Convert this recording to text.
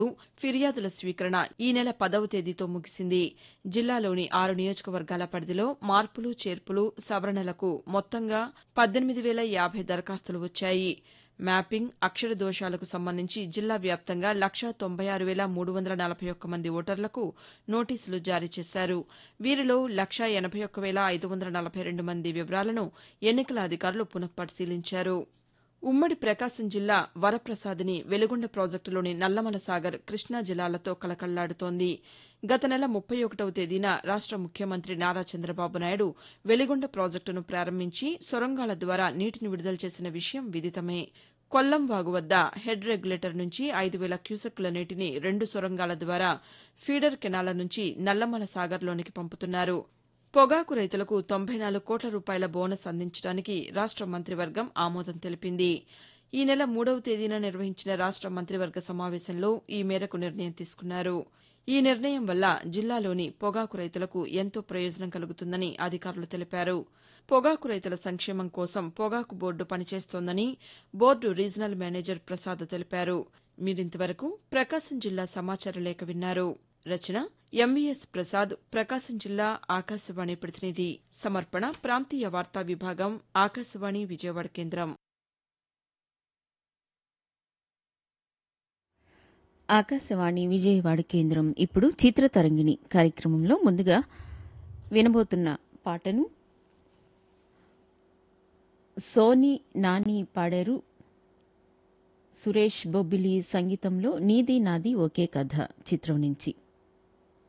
ఫిర్యాదుల స్వీకరణ ఈ నెల పదవ తేదీతో ముగిసింది జిల్లాలోని ఆరు నియోజకవర్గాల పరిధిలో మార్పులు చేర్పులు సవరణలకు మొత్తంగా పద్దెనిమిది వేల యాభై దరఖాస్తులు వచ్చాయి మ్యాపింగ్ అక్షర దోషాలకు సంబంధించి జిల్లా వ్యాప్తంగా లక్షా తొంభై ఆరు వేల మూడు వందల నలభై ఒక్క మంది ఓటర్లకు నోటీసులు జారీ చేశారు వీరిలో లక్షా ఎనభై ఒక్క వేల ఐదు వందల నలభై రెండు మంది వివరాలను ఎన్నికల అధికారులు పునఃపరిశీలించారు ఉమ్మడి ప్రకాశం జిల్లా వరప్రసాదిని వెలుగొండ ప్రాజెక్టులోని నల్లమల సాగర్ కృష్ణా జలాలతో కళకళలాడుతోంది గత నెల ముప్పై ఒకటవ తేదీన రాష్ట ముఖ్యమంత్రి నారా చంద్రబాబు నాయుడు వెలిగొండ ప్రాజెక్టును ప్రారంభించి సొరంగాల ద్వారా నీటిని విడుదల చేసిన విషయం విదితమే కొల్లం వాగు వద్ద హెడ్ రెగ్యులేటర్ నుంచి ఐదు వేల క్యూసెక్కుల నీటిని రెండు సొరంగాల ద్వారా ఫీడర్ కెనాల నుంచి నల్లమల సాగర్లోనికి పంపుతున్నారు పొగాకు రైతులకు తొంభై నాలుగు కోట్ల రూపాయల బోనస్ అందించడానికి రాష్ట మంత్రివర్గం ఆమోదం తెలిపింది ఈ నెల మూడవ తేదీన నిర్వహించిన రాష్ట మంత్రివర్గ సమావేశంలో ఈ మేరకు నిర్ణయం తీసుకున్నారు ఈ నిర్ణయం వల్ల జిల్లాలోని పొగాకు రైతులకు ఎంతో ప్రయోజనం కలుగుతుందని అధికారులు తెలిపారు పొగాకు రైతుల సంక్షేమం కోసం పొగాకు బోర్డు పనిచేస్తోందని బోర్డు రీజనల్ మేనేజర్ ప్రసాద్ తెలిపారు మీరింతవరకు ప్రకాశం జిల్లా సమాచార లేఖ విన్నారు రచన ఎంవీఎస్ ప్రసాద్ ప్రకాశం జిల్లా ఆకాశవాణి ప్రతినిధి సమర్పణ ప్రాంతీయ వార్తా విభాగం ఆకాశవాణి విజయవాడ కేంద్రం ఆకాశవాణి విజయవాడ కేంద్రం ఇప్పుడు చిత్రతరంగిణి కార్యక్రమంలో ముందుగా వినబోతున్న పాటను సోని నాని పాడారు సురేష్ బొబ్బిలి సంగీతంలో నీది నాది ఒకే కథ చిత్రం నుంచి